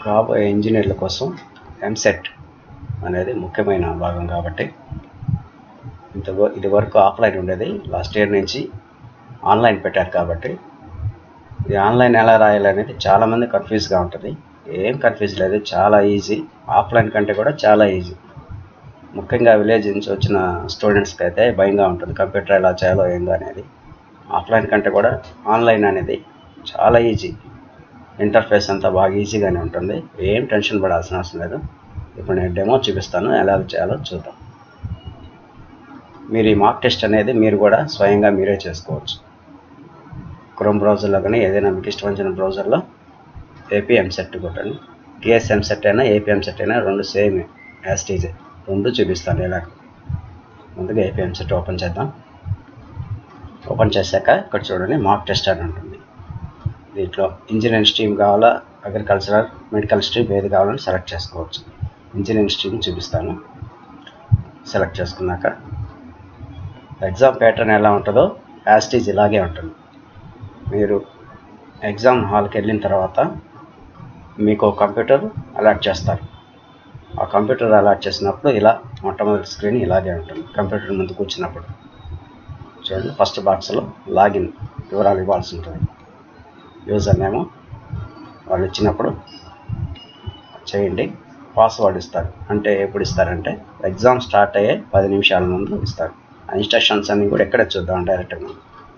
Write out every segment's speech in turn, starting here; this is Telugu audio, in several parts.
కాబోయే ఇంజనీర్ల కోసం ఎంసెట్ అనేది ముఖ్యమైన భాగం కాబట్టి ఇంత ఇది వరకు ఆఫ్లైన్ ఉండేది లాస్ట్ ఇయర్ నుంచి ఆన్లైన్ పెట్టారు కాబట్టి ఇది ఆన్లైన్ ఎలా రాయాలనేది చాలామంది కన్ఫ్యూజ్గా ఉంటుంది ఏం కన్ఫ్యూజ్ లేదు చాలా ఈజీ ఆఫ్లైన్ కంటే కూడా చాలా ఈజీ ముఖ్యంగా విలేజ్ నుంచి వచ్చిన స్టూడెంట్స్కి అయితే భయంగా ఉంటుంది కంప్యూటర్ ఎలా చేయాలో ఏందో అనేది ఆఫ్లైన్ కంటే కూడా ఆన్లైన్ అనేది చాలా ఈజీ ఇంటర్ఫేస్ అంతా బాగా ఈజీగానే ఉంటుంది ఏం టెన్షన్ పడాల్సిన అవసరం లేదు ఇప్పుడు నేను డెమో చూపిస్తాను ఎలా చేయాలో చూద్దాం మీరు ఈ మాక్ టెస్ట్ అనేది మీరు కూడా స్వయంగా మీరే చేసుకోవచ్చు క్రోమ్ బ్రౌజర్లో కానీ ఏదైనా మీకు ఇష్టం వచ్చిన బ్రౌజర్లో ఏపీఎం సెట్ కొట్టండి టీఎస్ఎం సెట్ అయినా ఏపీఎం సెట్ అయినా రెండు సేమ్ యాస్టీజే రెండు చూపిస్తాను ఇలా ముందుగా ఏపీఎం సెట్ ఓపెన్ చేద్దాం ఓపెన్ చేశాక ఇక్కడ చూడండి మాక్ టెస్ట్ అని ఉంటుంది దీంట్లో ఇంజనీరింగ్ స్ట్రీమ్ కావాలా అగ్రికల్చరల్ మెడికల్ స్ట్రీమ్ ఏది కావాలని సెలెక్ట్ చేసుకోవచ్చు ఇంజనీరింగ్ స్ట్రీమ్ చూపిస్తాను సెలెక్ట్ చేసుకున్నాక ఎగ్జామ్ ప్యాటర్న్ ఎలా ఉంటుందో యాస్టీజ్ ఇలాగే ఉంటుంది మీరు ఎగ్జామ్ హాల్కి వెళ్ళిన తర్వాత మీకు కంప్యూటర్ అలాట్ చేస్తారు ఆ కంప్యూటర్ అలాట్ చేసినప్పుడు ఇలా మొట్టమొదటి స్క్రీన్ ఇలాగే ఉంటుంది కంప్యూటర్ ముందు కూర్చున్నప్పుడు చూడండి ఫస్ట్ బాక్స్లో లాగిన్ వివరాలు ఇవ్వాల్సి ఉంటుంది యూజర్ నేమో వాళ్ళు ఇచ్చినప్పుడు చేయండి పాస్వర్డ్ ఇస్తారు అంటే ఎప్పుడు ఇస్తారంటే ఎగ్జామ్ స్టార్ట్ అయ్యే పది నిమిషాల ముందు ఇస్తారు ఆ ఇన్స్ట్రక్షన్స్ అన్నీ కూడా ఎక్కడే చూద్దాం డైరెక్ట్గా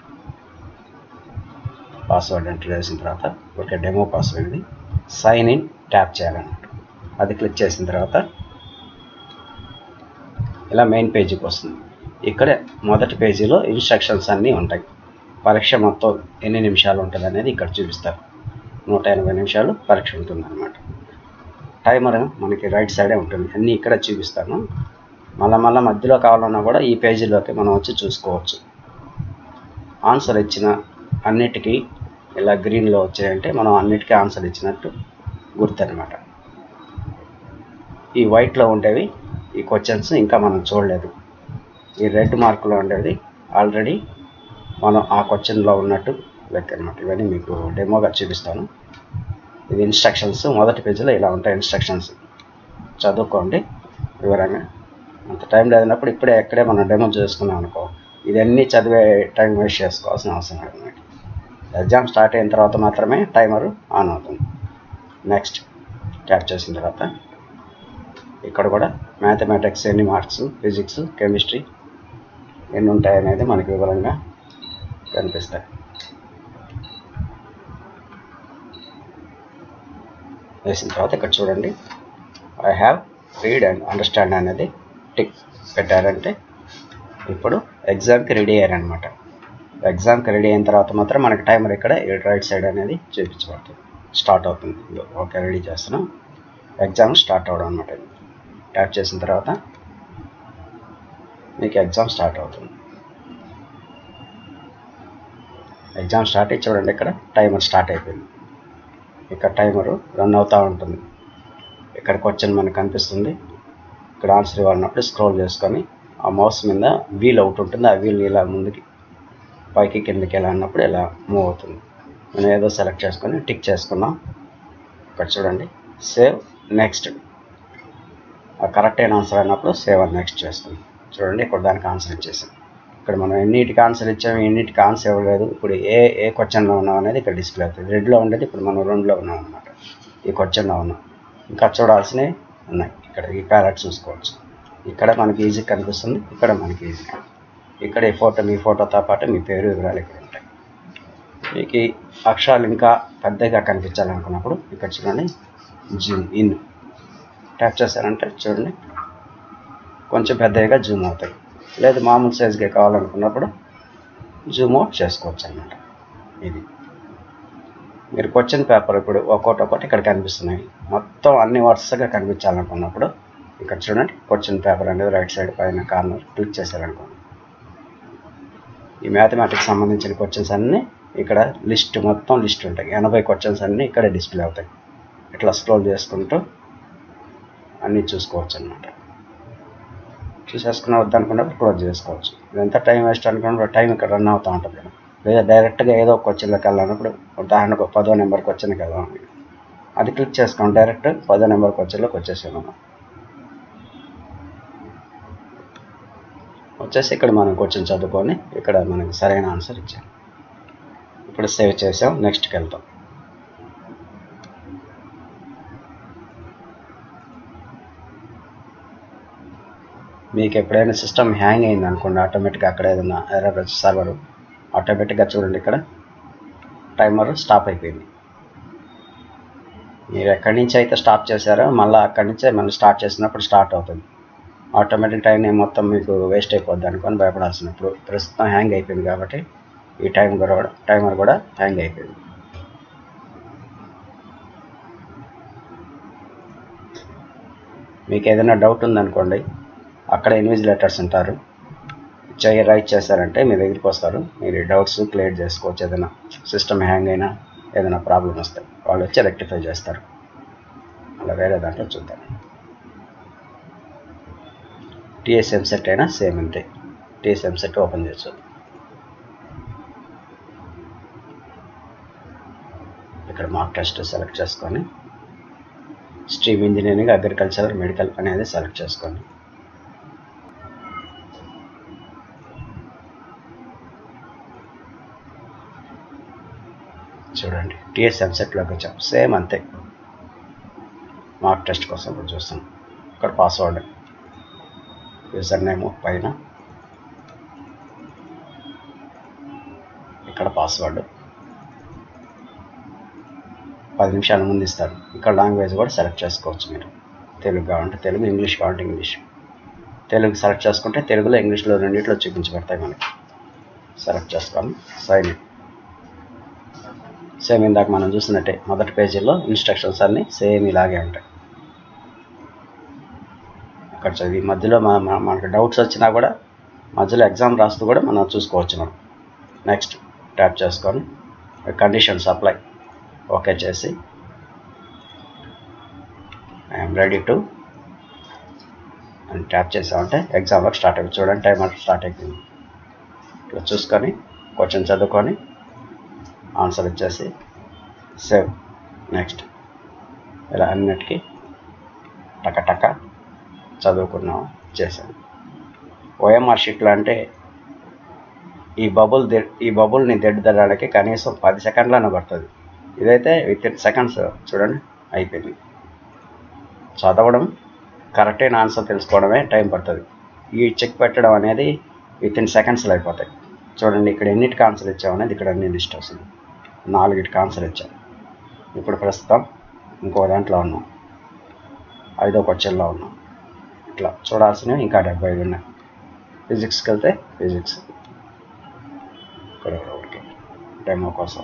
పాస్వర్డ్ ఎంటర్ చేసిన తర్వాత ఒక డెమో పాస్వర్డ్ ఇది సైన్ ఇన్ ట్యాప్ చేయాలన్నమాట అది క్లిక్ చేసిన తర్వాత ఇలా మెయిన్ పేజీకి వస్తుంది ఇక్కడ మొదటి పేజీలో ఇన్స్ట్రక్షన్స్ అన్నీ ఉంటాయి పరీక్ష మొత్తం ఎన్ని నిమిషాలు ఉంటుంది అనేది ఇక్కడ చూపిస్తారు నూట ఎనభై నిమిషాలు పరీక్ష ఉంటుంది అనమాట టైమర్ మనకి రైట్ సైడే ఉంటుంది అన్నీ ఇక్కడ చూపిస్తాను మళ్ళీ మళ్ళీ మధ్యలో కావాలన్నా కూడా ఈ పేజీలోకి మనం వచ్చి చూసుకోవచ్చు ఆన్సర్ ఇచ్చిన అన్నిటికీ ఇలా గ్రీన్లో వచ్చాయంటే మనం అన్నిటికీ ఆన్సర్ ఇచ్చినట్టు గుర్తు అనమాట ఈ వైట్లో ఉండేవి ఈ క్వశ్చన్స్ ఇంకా మనం చూడలేదు ఈ రెడ్ మార్కులో ఉండేది ఆల్రెడీ మనం ఆ క్వశ్చన్లో ఉన్నట్టు లెక్క అనమాట ఇవన్నీ మీకు డెమోగా చూపిస్తాను ఇది ఇన్స్ట్రక్షన్స్ మొదటి పేజీలో ఇలా ఉంటాయి ఇన్స్ట్రక్షన్స్ చదువుకోండి వివరంగా అంత టైం లేదన్నప్పుడు ఇప్పుడే ఎక్కడే మనం డెమో చేసుకున్నాం అనుకో ఇదన్నీ చదివే టైం వేస్ట్ చేసుకోవాల్సిన అవసరం లేదన్నమాట ఎగ్జామ్ స్టార్ట్ అయిన తర్వాత మాత్రమే టైమర్ ఆన్ అవుతుంది నెక్స్ట్ ట్యాప్ చేసిన తర్వాత ఇక్కడ కూడా మ్యాథమెటిక్స్ ఎన్ని మార్క్స్ ఫిజిక్స్ కెమిస్ట్రీ ఎన్ని ఉంటాయి అనేది మనకి వివరంగా కనిపిస్తాయి వేసిన తర్వాత ఇక్కడ చూడండి I have read and understand అనేది టిక్ పెట్టారంటే ఇప్పుడు ఎగ్జామ్కి రెడీ అయ్యారనమాట ఎగ్జామ్కి రెడీ అయిన తర్వాత మాత్రం మనకి టైమర్ ఇక్కడ రైట్ సైడ్ అనేది చూపించబడుతుంది స్టార్ట్ అవుతుంది ఓకే రెడీ చేస్తున్నాం ఎగ్జామ్ స్టార్ట్ అవడం అనమాట ట్యాప్ చేసిన తర్వాత మీకు ఎగ్జామ్ స్టార్ట్ అవుతుంది ఎగ్జామ్ స్టార్ట్ అయ్యి చూడండి ఇక్కడ టైమర్ స్టార్ట్ అయిపోయింది ఇక్కడ టైమరు రన్ అవుతూ ఉంటుంది ఇక్కడ క్వశ్చన్ మనకు కనిపిస్తుంది ఇక్కడ ఆన్సర్ ఇవ్వాలన్నప్పుడు స్క్రోల్ చేసుకొని ఆ మౌస్ మీద వీల్ అవుట్ ఉంటుంది ఆ వీల్ ఇలా ముందుకి పైకి కిందకి ఎలా అన్నప్పుడు ఇలా మూవ్ అవుతుంది మనం ఏదో సెలెక్ట్ చేసుకొని టిక్ చేసుకున్నాం ఇక్కడ చూడండి సేవ్ నెక్స్ట్ ఆ కరెక్ట్ అయిన ఆన్సర్ అయినప్పుడు సేవ్ అని నెక్స్ట్ చేసుకుందాం చూడండి ఇక్కడ దానికి ఆన్సర్ ఇచ్చేసాం ఇక్కడ మనం ఎన్నిటికి ఆన్సర్ ఇచ్చాము ఎన్నిటికి ఆన్సర్ ఇవ్వలేదు ఇప్పుడు ఏ ఏ క్వశ్చన్లో ఉన్నాం అనేది ఇక్కడ డిస్ప్లే అవుతుంది రెడ్లో ఉండేది ఇప్పుడు మనం రెండులో ఉన్నాం అనమాట ఈ క్వశ్చన్లో ఉన్నాం ఇంకా చూడాల్సినవి ఉన్నాయి ఇక్కడ ఈ ప్యారెట్ చూసుకోవచ్చు ఇక్కడ మనకి ఈజీ కనిపిస్తుంది ఇక్కడ మనకి ఈజీ ఇక్కడ ఈ ఫోటో మీ ఫోటోతో పాటు మీ పేరు వివరాలు ఇక్కడ ఉంటాయి మీకు ఈ అక్షరాలు ఇంకా పెద్దగా కనిపించాలనుకున్నప్పుడు ఇక్కడ చూడండి జూమ్ ఇన్ ట్యాప్ చేశారంటే చూడండి కొంచెం పెద్దగా జూమ్ అవుతాయి లేదు మామూలు సైజ్గా కావాలనుకున్నప్పుడు జూమ్ అవుట్ చేసుకోవచ్చు అన్నమాట ఇది మీరు క్వశ్చన్ పేపర్ ఇప్పుడు ఒక్కొక్కటి ఒక్కొక్కటి ఇక్కడ కనిపిస్తున్నాయి మొత్తం అన్ని వరుసగా కనిపించాలనుకున్నప్పుడు ఇక్కడ చూడండి క్వశ్చన్ పేపర్ అనేది రైట్ సైడ్ పైన కార్నర్ క్లిక్ చేశారనుకోండి ఈ మ్యాథమెటిక్స్ సంబంధించిన క్వశ్చన్స్ అన్నీ ఇక్కడ లిస్ట్ మొత్తం లిస్ట్ ఉంటాయి ఎనభై క్వశ్చన్స్ అన్నీ ఇక్కడే డిస్ప్లే అవుతాయి ఇట్లా స్క్రోల్ చేసుకుంటూ అన్నీ చూసుకోవచ్చు అనమాట చూసేసుకున్న వద్దనుకున్నప్పుడు క్లోజ్ చేసుకోవచ్చు ఇదంతా టైం వేస్ట్ అనుకున్నప్పుడు టైం ఇక్కడ రన్ అవుతూ ఉంటుంది లేదా డైరెక్ట్గా ఏదో ఒక క్వశ్చన్లోకి వెళ్ళాలన్నప్పుడు ఉదాహరణకు పదో నెంబర్ క్వశ్చన్కి వెళ్దాం అది క్లిక్ చేసుకోండి డైరెక్ట్ పదో నెంబర్ క్వశ్చన్లోకి వచ్చేసాం మనం వచ్చేసి ఇక్కడ మనం క్వశ్చన్ చదువుకొని ఇక్కడ మనకి సరైన ఆన్సర్ ఇచ్చాం ఇప్పుడు సేవ్ చేసాం నెక్స్ట్కి వెళ్తాం మీకు ఎప్పుడైనా సిస్టమ్ హ్యాంగ్ అయింది అనుకోండి ఆటోమేటిక్గా అక్కడ ఏదైనా ఎర్రర్ వచ్చి సర్వర్ ఆటోమేటిక్గా చూడండి ఇక్కడ టైమర్ స్టాప్ అయిపోయింది మీరు ఎక్కడి నుంచి అయితే స్టాప్ చేశారో మళ్ళీ అక్కడి నుంచే మళ్ళీ స్టార్ట్ చేసినప్పుడు స్టార్ట్ అవుతుంది ఆటోమేటిక్ టైం మొత్తం మీకు వేస్ట్ అయిపోద్ది అనుకొని భయపడాల్సినప్పుడు ప్రస్తుతం హ్యాంగ్ అయిపోయింది కాబట్టి ఈ టైం కూడా టైమర్ కూడా హ్యాంగ్ అయిపోయింది మీకు ఏదైనా డౌట్ ఉందనుకోండి అక్కడ ఇన్విజిలేటర్స్ ఉంటారు చేయి రైట్ చేశారంటే మీ దగ్గరికి వస్తారు మీరు డౌట్స్ క్లియర్ చేసుకోవచ్చు ఏదైనా సిస్టమ్ హ్యాంగ్ అయినా ఏదైనా ప్రాబ్లం వస్తే వాళ్ళు వచ్చి రెక్టిఫై చేస్తారు అలా వేరే దాంట్లో చూద్దాం టీఎస్ఎం సెట్ అయినా సేమ్ అంతే టీఎస్ఎం సెట్ ఓపెన్ చేయొచ్చు ఇక్కడ మార్క్ టెస్ట్ సెలెక్ట్ చేసుకొని స్ట్రీమ్ ఇంజనీరింగ్ అగ్రికల్చర్ మెడికల్ అనేది సెలెక్ట్ చేసుకోండి చూడండి టీఎస్ ఎంసెట్లోకి వచ్చాం సేమ్ అంతే మార్క్ టెస్ట్ కోసం ఇప్పుడు చూస్తాం ఇక్కడ పాస్వర్డ్ యూజర్ నేమ్ పైన ఇక్కడ పాస్వర్డ్ పది నిమిషాల ముందు ఇస్తారు ఇక్కడ లాంగ్వేజ్ కూడా సెలెక్ట్ చేసుకోవచ్చు మీరు తెలుగు కావాలంటే తెలుగు ఇంగ్లీష్ కావాలంటే ఇంగ్లీష్ తెలుగు సెలెక్ట్ చేసుకుంటే తెలుగులో ఇంగ్లీష్లో రెండిట్లో చూపించబడతాయి మనకి సెలెక్ట్ చేసుకొని సైన్ ఇన్ సేమ్ ఇందాక మనం చూసినట్టే మొదటి పేజీలో ఇన్స్ట్రక్షన్స్ అన్నీ సేమ్ ఇలాగే ఉంటాయి అక్కడ చదివి మధ్యలో మన మనకు డౌట్స్ వచ్చినా కూడా మధ్యలో ఎగ్జామ్ రాస్తూ కూడా మనం చూసుకోవచ్చు మనం నెక్స్ట్ ట్యాప్ చేసుకొని కండిషన్స్ అప్లై ఓకే చేసి ఐఎమ్ రెడీ టు అని ట్యాప్ చేసామంటే ఎగ్జామ్లోకి స్టార్ట్ అయిపోయి చూడండి టైమర్ స్టార్ట్ అయిపోయింది ఇట్లా చూసుకొని క్వశ్చన్ చదువుకొని ఆన్సర్ వచ్చేసి సేవ్ నెక్స్ట్ ఇలా అన్నిటికీ టక టక చదువుకున్నాం చేశాను ఓఎంఆర్ షీట్లో అంటే ఈ బబుల్ ఈ బబుల్ని దిద్దడానికి కనీసం పది సెకండ్లనే పడుతుంది ఇదైతే విత్ ఇన్ సెకండ్స్ చూడండి అయిపోయింది చదవడం కరెక్ట్ అయిన ఆన్సర్ తెలుసుకోవడమే టైం పడుతుంది ఈ చెక్ పెట్టడం అనేది విత్ ఇన్ సెకండ్స్లో అయిపోతాయి చూడండి ఇక్కడ ఎన్నిటికి ఆన్సర్ ఇచ్చామనేది ఇక్కడ అన్ని లిస్ట్ వస్తుంది నాలుగిటికి ఆన్సర్ ఇచ్చాం ఇప్పుడు ప్రస్తుతం ఇంకో దాంట్లో ఉన్నాం ఐదో క్వశ్చన్లో ఉన్నాం ఇట్లా చూడాల్సినవి ఇంకా డెబ్బై ఐదు ఉన్నాయి ఫిజిక్స్కి వెళ్తే ఫిజిక్స్ ఇక్కడ ఒకటి డెమో కోసం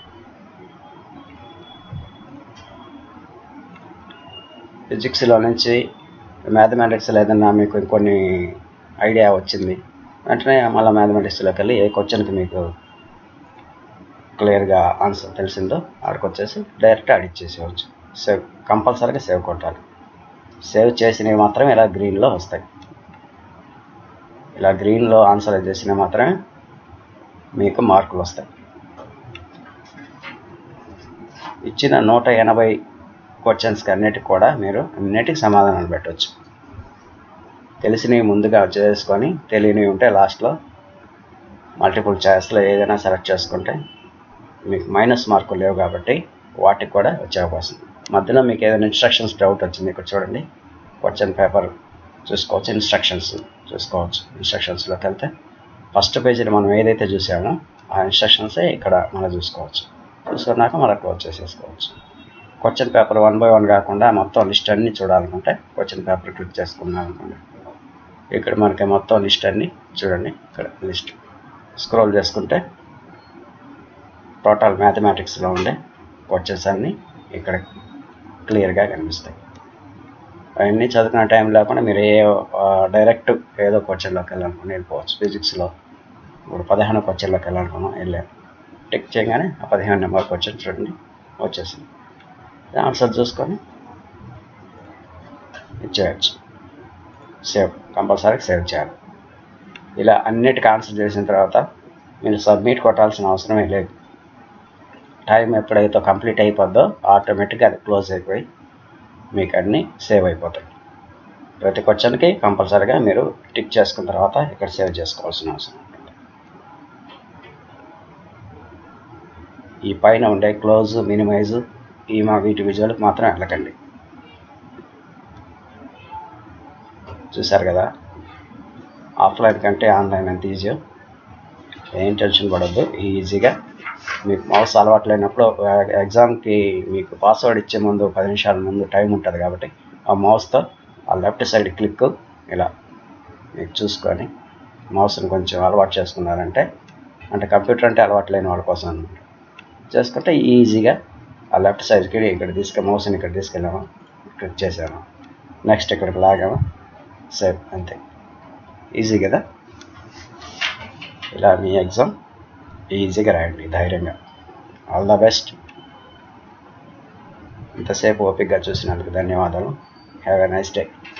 ఫిజిక్స్లో నుంచి మ్యాథమెటిక్స్లో ఏదైనా మీకు ఇంకొన్ని ఐడియా వచ్చింది వెంటనే మళ్ళీ మ్యాథమెటిక్స్లోకి వెళ్ళి ఏ క్వశ్చన్కి మీకు క్లియర్గా ఆన్సర్ తెలిసిందో ఆడికి వచ్చేసి డైరెక్ట్ ఆడిట్ చేసేవచ్చు సేవ్ కంపల్సరీగా సేవ్ కొట్టాలి సేవ్ చేసినవి మాత్రమే ఇలా గ్రీన్లో వస్తాయి ఇలా గ్రీన్లో ఆన్సర్ చేసినవి మాత్రమే మీకు మార్కులు వస్తాయి ఇచ్చిన నూట ఎనభై క్వశ్చన్స్కి అన్నిటికి కూడా మీరు అన్నిటికి సమాధానాలు పెట్టవచ్చు తెలిసినవి ముందుగా చేసుకొని తెలియనివి ఉంటే లాస్ట్లో మల్టిపుల్ చాయిస్లో ఏదైనా సెలెక్ట్ చేసుకుంటే మీకు మైనస్ మార్కులు లేవు కాబట్టి వాటికి కూడా వచ్చే అవకాశం మధ్యలో మీకు ఏదైనా ఇన్స్ట్రక్షన్స్ డౌట్ వచ్చింది ఇక్కడ చూడండి క్వశ్చన్ పేపర్ చూసుకోవచ్చు ఇన్స్ట్రక్షన్స్ చూసుకోవచ్చు ఇన్స్ట్రక్షన్స్లోకి వెళ్తే ఫస్ట్ పేజీలో మనం ఏదైతే చూసామో ఆ ఇన్స్ట్రక్షన్సే ఇక్కడ మనం చూసుకోవచ్చు చూసుకున్నాక మనం క్లోజ్ చేసేసుకోవచ్చు question paper one by one కాకుండా మొత్తం లిస్ట్ అన్నీ చూడాలనుకుంటే క్వశ్చన్ పేపర్ క్లిక్ చేసుకున్నాం అనుకోండి ఇక్కడ మనకి మొత్తం లిస్ట్ అన్నీ చూడండి ఇక్కడ లిస్ట్ స్క్రోల్ చేసుకుంటే టోటల్ మ్యాథమెటిక్స్లో ఉండే క్వశ్చన్స్ అన్నీ ఇక్కడ క్లియర్గా కనిపిస్తాయి అవన్నీ చదువుకునే టైం లేకుండా మీరు ఏ డైరెక్ట్ ఏదో క్వశ్చన్లోకి వెళ్ళాలనుకుని వెళ్ళిపోవచ్చు ఫిజిక్స్లో ఇప్పుడు పదిహేను క్వశ్చన్లోకి వెళ్ళాలనుకున్నాం వెళ్ళాను టిక్ చేయగానే ఆ పదిహేను నెంబర్ క్వశ్చన్ చూడండి వచ్చేసింది ఆన్సర్ చూసుకొని ఇచ్చేయచ్చు సేవ్ కంపల్సరీ సేవ్ చేయాలి ఇలా అన్నిటికీ ఆన్సర్ చేసిన తర్వాత మీరు సబ్మిట్ కొట్టాల్సిన అవసరమే లేదు టైం ఎప్పుడైతే కంప్లీట్ అయిపోద్దో ఆటోమేటిక్గా అది క్లోజ్ అయిపోయి మీకు అన్నీ సేవ్ అయిపోతాయి ప్రతి క్వశ్చన్కి కంపల్సరీగా మీరు టిక్ చేసుకున్న తర్వాత ఇక్కడ సేవ్ చేసుకోవాల్సిన అవసరం ఉంటుంది ఈ పైన ఉండే క్లోజ్ మినిమైజ్ ఈ మా వీటి విజువల్కి మాత్రం వెళ్ళకండి చూసారు కదా ఆఫ్లైన్ కంటే ఆన్లైన్ ఎంత ఈజీ ఏం టెన్షన్ పడద్దు ఈజీగా మీకు మౌస్ అలవాటు లేనప్పుడు ఎగ్జామ్కి మీకు పాస్వర్డ్ ఇచ్చే ముందు పది నిమిషాల ముందు టైం ఉంటుంది కాబట్టి ఆ మౌస్తో ఆ లెఫ్ట్ సైడ్ క్లిక్ ఇలా మీకు చూసుకొని మౌస్ని కొంచెం అలవాటు చేసుకున్నారంటే అంటే కంప్యూటర్ అంటే అలవాటు లేని వాళ్ళ కోసం అనమాట చేసుకుంటే ఈజీగా ఆ లెఫ్ట్ సైడ్కి ఇక్కడ తీసుకు మౌస్ని ఇక్కడ తీసుకెళ్ళాము క్లిక్ చేసాము నెక్స్ట్ ఇక్కడికి లాగాము సేవ్ అంతే ఈజీ కదా ఇలా మీ ఎగ్జామ్ ఈజీగా రాయండి ధైర్యంగా ఆల్ ద బెస్ట్ ఇంతసేపు ఓపికగా చూసినందుకు ధన్యవాదాలు హ్యావ్ ఎ నైస్ డే